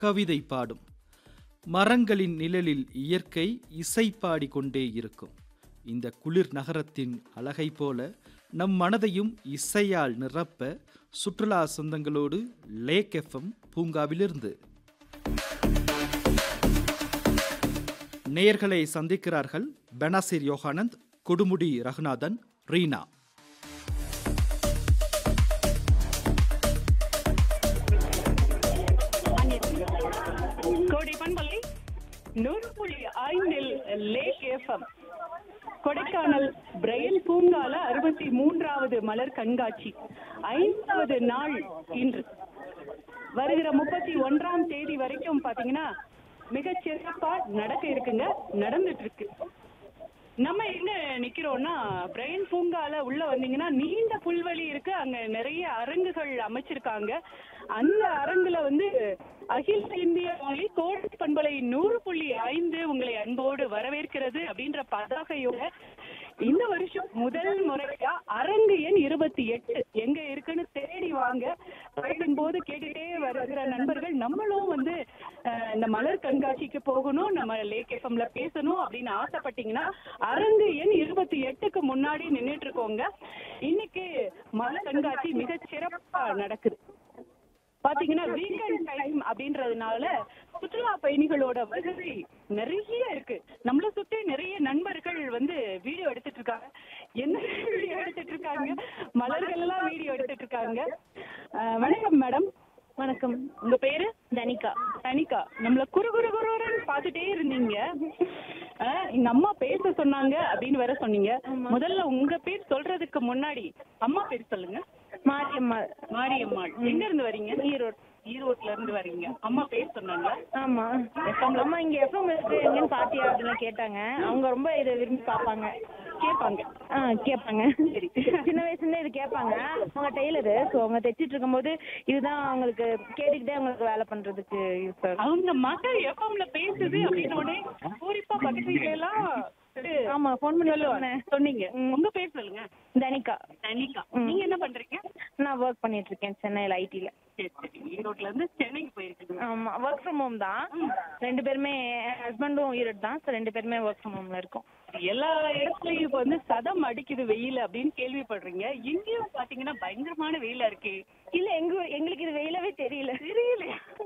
கவிதை பாடும் மரங்களின் நிழலில் இயற்கை இசை பாடிக்கொண்டே இருக்கும் இந்த குளிர் நகரத்தின் அழகை போல நம் மனதையும் இசையால் நிரப்ப சுற்றுலா சொந்தங்களோடு லேக் எஃப்எம் பூங்காவிலிருந்து நேயர்களை சந்திக்கிறார்கள் பெனாசிர் யோகானந்த் கொடுமுடி ரகுநாதன் ரீனா கோடை பண்பலை நூறு புள்ளி ஐந்தில் லேக் எஃப்எம் கொடைக்கானல் பிரையன் பூங்கால அறுபத்தி மூன்றாவது மலர் கண்காட்சி ஐந்தாவது நாள் இன்று வருகிற முப்பத்தி ஒன்றாம் தேதி வரைக்கும் பாத்தீங்கன்னா மிகச் சிறப்பா நடக்க இருக்குங்க நடந்துட்டு இருக்கு நம்ம எங்க நிக்கிறோம்னா பிரைன் பூங்கால உள்ள வந்தீங்கன்னா நீண்ட புல்வெளி இருக்கு அங்க நிறைய அரங்குகள் அமைச்சிருக்காங்க அந்த அரங்குல வந்து அகில இந்திய வானொலி கோடை பண்பலை நூறு புள்ளி ஐந்து உங்களை அன்போடு வரவேற்கிறது அப்படின்ற பதாகையோட இந்த வருஷம் முதல் முறையா அரங்கு எண் இருபத்தி எட்டு எங்க இருக்குன்னு தேடி வாங்க பயணின் போது கேட்டுட்டே வருகிற நண்பர்கள் நம்மளும் வந்து அஹ், இந்த மலர் கண்காட்சிக்கு போகணும் நம்ம லேக் எஃப்எம்ல பேசணும் அப்படின்னு ஆசைப்பட்டீங்கன்னா அரங்கு எண் இருபத்தி எட்டுக்கு முன்னாடி நின்னுட்டு இருக்கோங்க இன்னைக்கு மலர் கண்காட்சி மிக சிறப்பா நடக்குது பாத்தீங்கன்னா வீக்கெண்ட் டைம் அப்படின்றதுனால சுற்றுலா பயணிகளோட வருகை நிறைய இருக்கு நம்மள சுத்தி நிறைய நண்பர்கள் வந்து வீடியோ எடுத்துட்டு இருக்காங்க என்ன வீடியோ எடுத்துட்டு இருக்காங்க மலர்கள் எல்லாம் வீடியோ எடுத்துட்டு இருக்காங்க அஹ், வணக்கம் மேடம் வணக்கம் உங்க பேரு தனிகா தனிகா நம்மள குறு குறு குருன்னு பாத்துட்டே இருந்தீங்க அஹ், எங்க அம்மா பேச சொன்னாங்க அப்படின்னு வேற சொன்னீங்க முதல்ல உங்க பேர் சொல்றதுக்கு முன்னாடி அம்மா பேர் சொல்லுங்க மாரியம்மாள் மாரியம்மாள் எங்க இருந்து வரீங்க ஈரோடு ஈரோட்ல இருந்து வரீங்க அம்மா பேர் சொன்னாங்க ஆமா அம்மா இங்க எஃப்எம் இருக்கு எங்கன்னு பாத்தியா அப்படின்னு கேட்டாங்க அவங்க ரொம்ப இதை விரும்பி பார்ப்பாங்க கேட்பாங்க ஆ கேட்பாங்க சரி. சின்ன வயசுல இருந்தே இது கேட்பாங்க அவங்க டெய்லரு ஸோ அவங்க தைச்சிட்டு இருக்கும்போது இதுதான் அவங்களுக்கு கேட்டுக்கிட்டே அவங்களுக்கு வேலை பண்றதுக்கு யூஸ் ஆகும் அவங்க மகள் எஃப்எம்ல பேசுது அப்படின்னு உடனே பூரிப்பா பக்கத்துல எல்லாம் இது ஆமா ஃபோன் பண்ணி சொல்லுவாங்க சொன்னேன் சொன்னீங்க உங்க பேர் சொல்லுங்க தனிகா தனிகா ம். நீங்க என்ன பண்றீங்க நான் ஒர்க் பண்ணிட்டு இருக்கேன் சென்னையில் ஐடில சரி சரி ஈரோட்ல இருந்து சென்னைக்கு போயிருக்கீங்க ஆமா ஒர்க் ஃப்ரம் ஹோம் தான் ரெண்டு பேருமே ஹஸ்பண்டும் ஈரோடு தான் ஸோ ரெண்டு பேருமே ஒர்க் ஃப்ரம் ஹோம்ல இருக்கோம் எல்லா இடத்துலயும் இப்ப வந்து சதம் அடிக்குது வெயில் அப்படின்னு கேள்விப்படுறீங்க எங்கேயும் பாத்தீங்கன்னா பயங்கரமான வெயிலா இருக்கு இல்ல எங்க எங்களுக்கு இது வெயிலாவே தெரியல தெரியல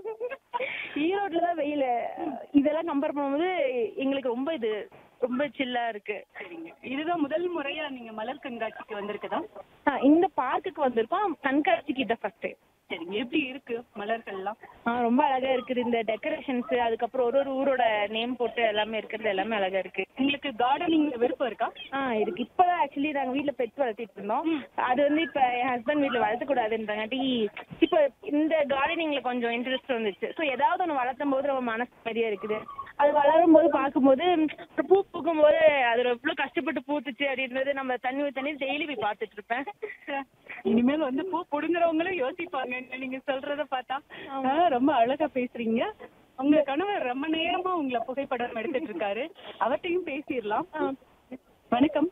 ஈரோட்ல தான் வெயில் இதெல்லாம் கம்பேர் பண்ணும்போது எங்களுக்கு ரொம்ப இது ரொம்ப சில்லா இருக்கு சரிங்க இதுதான் முதல் முறையா நீங்க மலர் கண்காட்சிக்கு வந்திருக்குதா ஆ, இந்த பார்க்குக்கு வந்திருக்கோம் கண்காட்சிக்கு இதை ஃபர்ஸ்ட் சரிங்க எப்படி இருக்கு மலர்கள்லாம் ரொம்ப அழகா இருக்குது இந்த டெக்கரேஷன்ஸ் அதுக்கப்புறம் ஒரு ஒரு ஊரோட நேம் போட்டு எல்லாமே இருக்கிறது எல்லாமே அழகா இருக்கு உங்களுக்கு கார்டனிங்ல விருப்பம் இருக்கா ஆ இருக்கு இப்பதான் ஆக்சுவலி நாங்க வீட்ல பெட் வளர்த்திட்டு இருந்தோம் அது வந்து இப்ப என் ஹஸ்பண்ட் வீட்ல வளர்த்த கூடாதுன்றாங்காட்டி இப்ப இந்த கார்டனிங்ல கொஞ்சம் இன்ட்ரெஸ்ட் வந்துச்சு ஸோ ஏதாவது ஒன்று வளர்த்தும் போது நம்ம மனசு மாதிரியே இருக்குது அது வளரும் போது பார்க்கும்போது ஒரு பூ பூக்கும் போது அதுல எவ்வளவு கஷ்டப்பட்டு பூத்துச்சு அப்படின்றது நம்ம தண்ணி ஊத்தி தண்ணி டெய்லி போய் பார்த்துட்டு இருப்பேன் இனிமேல் வந்து பூ புடுங்குறவங்களும் யோசிப்பாங்க நீங்க சொல்றத பார்த்தா ஆ, ரொம்ப அழகா பேசுறீங்க உங்க கணவர் ரொம்ப நேரமா உங்களை புகைப்படம் எடுத்துட்டு இருக்காரு அவர்கிட்டயும் பேசிடலாம் வணக்கம்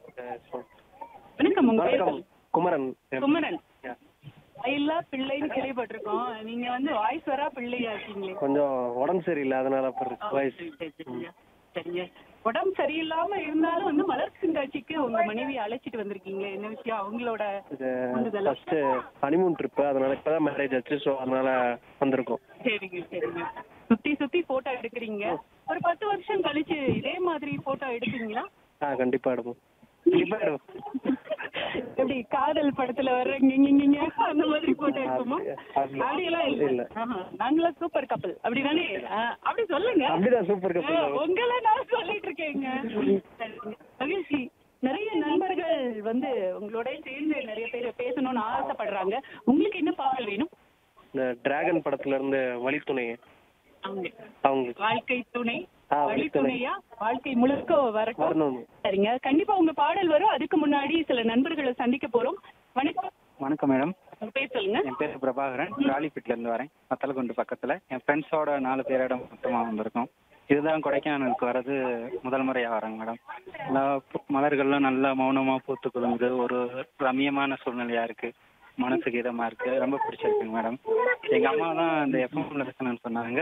வணக்கம் உங்க பேர் வணக்கம் குமரன் குமரன் இல்லா பிள்ளைன்னு கேள்விப்பட்டிருக்கோம் நீங்க வந்து வாய்ஸ் வரா பிள்ளையா இருக்கீங்களே கொஞ்சம் உடம்பு சரியில்லை அதனால அப்படி ஆ, வயசு சரி, சரி, சரிங்க. சரிங்க உடம்பு சரியில்லாம இருந்தாலும் வந்து மலர் கண்காட்சிக்கு உங்க மனைவி அழைச்சிட்டு வந்திருக்கீங்க என்ன விஷயம் அவங்களோட இது உந்துதலா? ஃபர்ஸ்ட் ஹனிமூன் ட்ரிப் அதனால இப்பதான் மேரேஜ் ஆச்சு ஸோ அதனால வந்திருக்கோம் சரிங்க சரிங்க சுத்தி சுத்தி போட்டோ எடுக்கிறீங்க ஒரு பத்து வருஷம் கழிச்சு இதே மாதிரி போட்டோ எடுப்பீங்களா ஆ கண்டிப்பா எடுப்போம் கண்டிப்பா எடுப்போம் எப்படி காதல் படத்துல வர்ற இங்க இங்க அந்த மாதிரி போட்டோ எடுப்போமா அப்படி- அப்படியெல்லாம் இல்ல. இல்ல ஆஹா, நாங்களாம் சூப்பர் கப்பல் அப்படிதானே ஆ, அப்படி சொல்லுங்க அப்படிதான் சூப்பர் கப்பல் ஆ, உங்களை நான் சொல்லிட்டு இருக்கேங்க சரிங்க. மகிழ்ச்சி நிறைய நண்பர்கள் வந்து உங்களோட சேர்ந்து நிறைய பேர் பேசணும்னு ஆசைப்படுறாங்க உங்களுக்கு என்ன பாடல் வேணும் இந்த டிராகன் படத்துல இருந்து வழித்துணை அவங்க அவங்களுக்கு வாழ்க்கை துணை ஆ, வழி வழித்துணை. துணையா வாழ்க்கை முழுக்க வரட்டும் வரணும் சரிங்க கண்டிப்பா உங்க பாடல் வரும் அதுக்கு முன்னாடி சில நண்பர்களை சந்திக்க போறோம் வணக்கம் வணக்கம் மேடம் உங்க பேர் சொல்லுங்க என் பேர் பிரபாகரன் ராலிப்பேட்ல இருந்து வரேன் மத்தலகுண்டு பக்கத்துல என் ஃப்ரெண்ட்ஸோட நாலு பேரோட மொத்தமா வந்திருக்கோம் இதுதான் கொடைக்கானலுக்கு வர்றது முதல் முறையா வரேங்க மேடம் நல்லா பூ- மலர்கள்லாம் நல்லா மௌனமா பூத்து குலுங்குது ஒரு ரம்மியமான சூழ்நிலையா இருக்கு மனசுக்கு இதமா இருக்கு ரொம்ப பிடிச்சிருக்குங்க மேடம் எங்க அம்மா தான் இந்த எஃப்எம்ல பேசணும்னு சொன்னாங்க